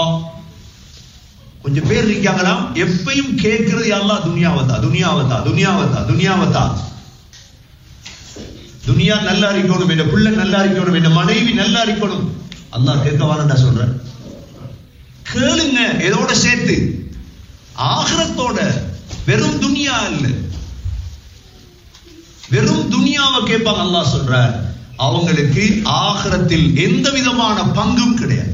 கொஞ்சம் பேர் இருக்காங்களாம் எப்பயும் கேட்கிறது அல்லாஹ் துனியாவத்தா துனியாவத்தா துனியாவத்தா துனியாவத்தா துனியா நல்லா இருக்கணும் என் பிள்ளை நல்லா இருக்கணும் என் மனைவி நல்லா இருக்கணும் அல்லாஹ் கேட்க வாரண்டா சொல்றேன் கேளுங்க எதோட சேர்த்து ஆகிரத்தோட வெறும் துனியா இல்ல வெறும் துனியாவை கேட்பாங்க அல்லாஹ் சொல்றார் அவங்களுக்கு ஆகிரத்தில் எந்த விதமான பங்கும் கிடையாது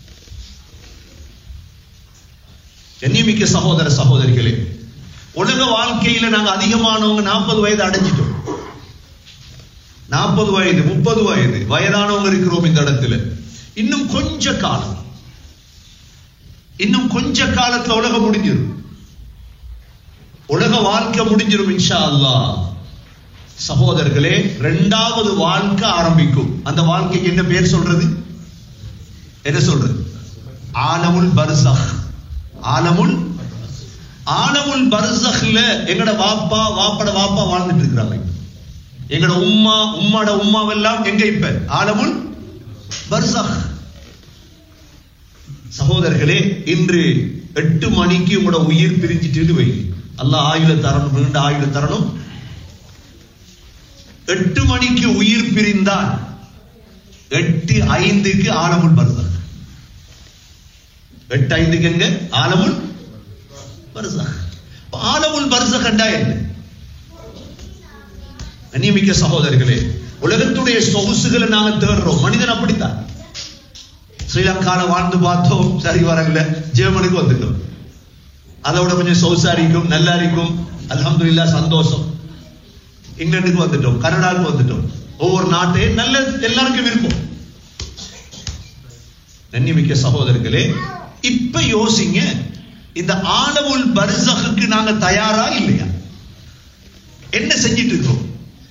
கண்ணியமிக்க சகோதர சகோதரிகளே உலக வாழ்க்கையில நாங்க அதிகமானவங்க நாற்பது வயது அடைஞ்சிட்டோம் நாற்பது வயது முப்பது வயது வயதானவங்க இருக்கிறோம் இந்த இடத்துல இன்னும் கொஞ்ச காலம் இன்னும் கொஞ்ச காலத்துல உலகம் முடிஞ்சிடும் உலக வாழ்க்கை முடிஞ்சிடும் இன்ஷா அல்லாஹ் சகோதரர்களே இரண்டாவது வாழ்க்கை ஆரம்பிக்கும் அந்த வாழ்க்கைக்கு என்ன பேர் சொல்றது என்ன சொல்றது ஆலமுல் பர்சஹ் ஆலமுல் ஆலமுல் பர்சஹ்ல எங்கட வாப்பா வாப்பட வாப்பா வாழ்ந்துட்டு இருக்கிறாங்க எங்கட உம்மா உம்மாட உம்மாவெல்லாம் எங்க இப்ப ஆலமுல் பர்சஹ் சகோதரர்களே இன்று எட்டு மணிக்கு உங்களோட உயிர் பிரிஞ்சிட்டு வை அல்லாஹ் ஆயுள தரணும் நீண்ட ஆயுள தரணும் எட்டு மணிக்கு உயிர் பிரிந்தால் எட்டு ஐந்துக்கு ஆலமுல் பர்சக் எட்டு ஐந்துக்கு எங்க ஆலமுல் பர்சக் ஆலமுல் பர்சக் என்றா என்ன கண்ணியமிக்க சகோதரர்களே உலகத்துடைய சொகுசுகளை நாங்க தேடுறோம் மனிதன் அப்படித்தான் ஸ்ரீலங்கால வாழ்ந்து பார்த்தோம் சரி வரல ஜெர்மனுக்கு வந்துட்டோம் அதோட கொஞ்சம் சொகுசா இருக்கும் நல்லா இருக்கும் அல்ஹம்துலில்லா சந்தோஷம் இங்கிலாந்துக்கு வந்துட்டோம் கனடாவுக்கு வந்துட்டோம் ஒவ்வொரு நாட்டையும் நல்ல எல்லாருக்கும் விருப்பம் கண்ணியமிக்க சகோதரர்களே இப்ப யோசிங்க இந்த ஆலமுல் பர்சகுக்கு நாங்க தயாரா இல்லையா என்ன செஞ்சிட்டு இருக்கோம்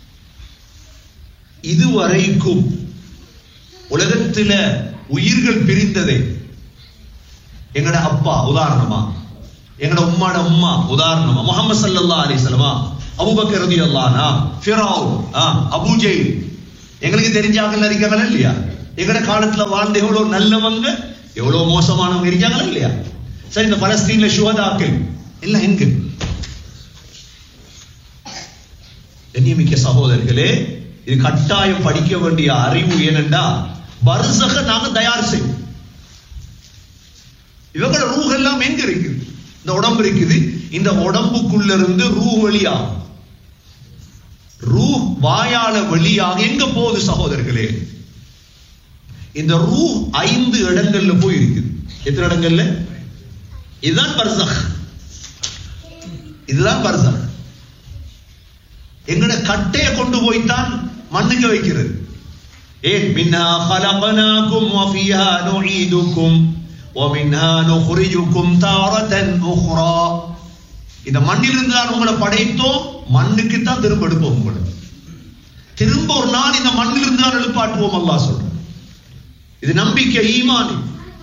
இதுவரைக்கும் உலகத்துல உயிர்கள் பிரிந்ததே எங்கட அப்பா உதாரணமா எங்கட உம்மாட உம்மா உதாரணமா முகமது சல்லல்லாஹு அலைஹி வஸல்லமா அபூபக்கர் ரலியல்லாஹு ஃபிரௌன் அபூஜெயில் எங்களுக்கு தெரிஞ்சாங்கல்ல இருக்காங்களா இல்லையா எங்கட காலத்துல வாழ்ந்த எவ்வளவு நல்லவங்க எவ்வளவு மோசமானவங்க இருக்காங்களா இல்லையா சரி இந்த பலஸ்தீன்ல சுகதாக்கள் எல்லாம் எங்க கண்ணியமிக்க சகோதரர்களே இது கட்டாயம் படிக்க வேண்டிய அறிவு ஏனென்றா பர்சக நாங்க தயார் செய்வோம் இவங்களோட ரூஹ் எல்லாம் எங்க இருக்குது இந்த உடம்பு இருக்குது இந்த உடம்புக்குள்ள இருந்து ரூ வெளியாகும் ரூ வாயால வெளியாக எங்க போகுது சகோதரர்களே இந்த ரூ ஐந்து இடங்கள்ல போய் இருக்குது எத்தனை இடங்கள்ல இதுதான் பர்சக் இதுதான் பர்சக் எங்கட கட்டைய கொண்டு போய்த்தான் மண்ணுக்கு வைக்கிறது ஏன் மின்னா خلقناكم وفيها نعيدكم ومنها نخرجكم تارة أخرى இந்த மண்ணிலிருந்து தான் உங்களை படைத்தோம் மண்ணுக்கு தான் திரும்ப எடுப்போம் உங்களை திரும்ப ஒரு நாள் இந்த மண்ணிலிருந்து தான் எழுப்பாட்டுவோம் அல்லாஹ் சொல்ற இது நம்பிக்கை ஈமானி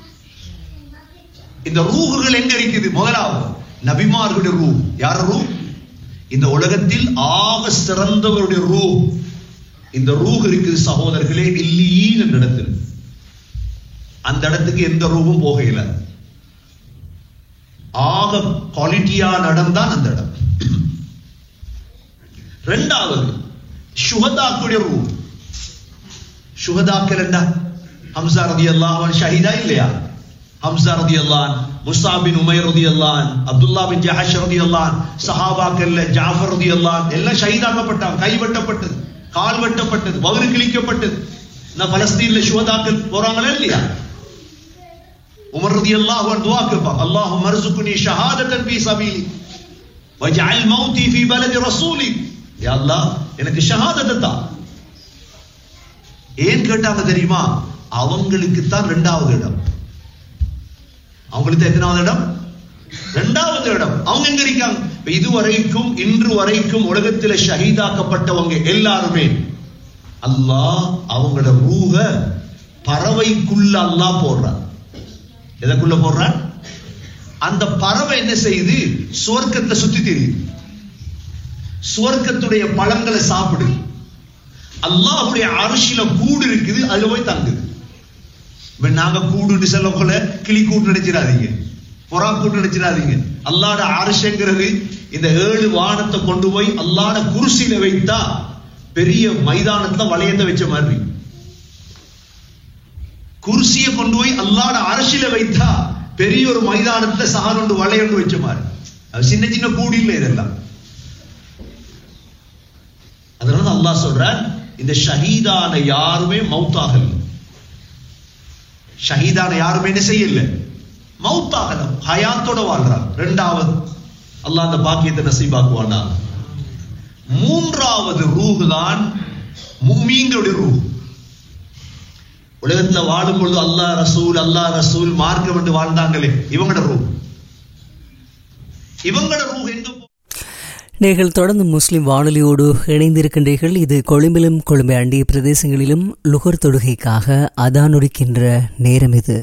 இந்த ரூகுகள் எங்க இருக்குது முதலாவது நபிமார்களுடைய ரூ யார் ரூ இந்த உலகத்தில் ஆக சிறந்தவருடைய ரூ இந்த ரூஹ் இருக்குது சகோதரர்களே இல்லீன் என்ற இடத்தில் அந்த இடத்துக்கு எந்த ரூவும் போகையில ஆக குவாலிட்டியா நடந்தான் அந்த இடம் ரெண்டாவது சுகதாக்குடைய ரூ சுகதாக்கள் என்ன ஹம்சா ரதி அல்லாஹ் ஷஹீதா இல்லையா ஹம்சா ரதி அல்லான் முஸ்ஸா பின் உமைர் ரதி அல்லான் அப்துல்லா பின் ஜஹஷ் ரதி அல்லான் சஹாபாக்கள்ல ஜாஃபர் ரதி அல்லான் எல்லாம் ஷஹீதாக்கப்பட்டாங்க கைவட்டப்பட்டது கால் வெட்டப்பட்டது வகுறு கிழிக்கப்பட்டது இந்த பலஸ்தீன்ல சுவதாக்கள் போறாங்களா இல்லையா உமர் ரதி அல்லாஹ் துவா கேட்பாங்க அல்லாஹ் மர்சுக்குனி ஷஹாதத்தன் ஃபீ சபீலி வஜ்அல் மௌதி ஃபீ பலதி ரசூலி யா அல்லாஹ் எனக்கு ஷஹாதத்தை தா ஏன் கேட்டாங்க தெரியுமா அவங்களுக்கு தான் இரண்டாவது இடம் அவங்களுக்கு எத்தனாவது இடம் இரண்டாவது இடம் அவங்க எங்க இருக்காங்க இப்ப இதுவரைக்கும் இன்று வரைக்கும் உலகத்துல ஷஹீதாக்கப்பட்டவங்க எல்லாருமே அல்லாஹ் அவங்களோட ரூஹ பறவைக்குள்ள அல்லாஹ் போடுறான் எதற்குள்ள போடுறான் அந்த பறவை என்ன செய்யுது சுவர்க்கத்தை சுத்தி தெரியுது சுவர்க்கத்துடைய பழங்களை சாப்பிடுது அல்லாஹுடைய அரிசியில கூடு இருக்குது அதுல போய் தங்குது இப்ப நாங்க கூடுன்னு சொல்ல போல கிளி கூட்டு நினைச்சிடாதீங்க புறா கூட்டு நினைச்சிடாதீங்க அல்லாட அரசுங்கிறது இந்த ஏழு வானத்தை கொண்டு போய் அல்லாட குருசியில வைத்தா பெரிய மைதானத்துல வளையத்தை வச்ச மாதிரி குருசியை கொண்டு போய் அல்லாட அரசில வைத்தா பெரிய ஒரு மைதானத்துல சகாரொண்டு வளையொண்டு வச்ச மாதிரி அது சின்ன சின்ன கூடி இல்லை இதெல்லாம் அதனால அல்லாஹ் சொல்றான் இந்த ஷஹீதான யாருமே மௌத்தாகல ஷஹீதான யாருமே என்ன செய்யல மௌத்தாகல ஹயாத்தோட வாழ்றார் ரெண்டாவது அல்லாஹ் அந்த பாக்கியத்தை நசீபாக்குவானா மூன்றாவது ரூஹ் தான் முமீங்களுடைய ரூஹ் உலகத்துல வாழும் பொழுது அல்லாஹ் ரசூல் அல்லாஹ் ரசூல் மார்க்கம் என்று வாழ்ந்தாங்களே இவங்களோட ரூஹ் இவங்களோட ரூஹ் எங்க போ- நீங்கள் தொடர்ந்து முஸ்லிம் வானொலியோடு இணைந்திருக்கின்றீர்கள் இது கொழும்பிலும் கொழும்பை அண்டிய பிரதேசங்களிலும் லுகர் தொடுகைக்காக அதானொடுக்கின்ற நேரம் இது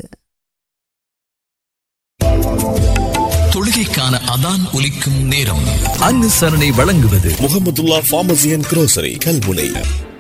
தொழுகைக்கான அதான் ஒலிக்கும் நேரம் அனுசரணை வழங்குவது Mohamedullah pharmacy and grocery Kalmunai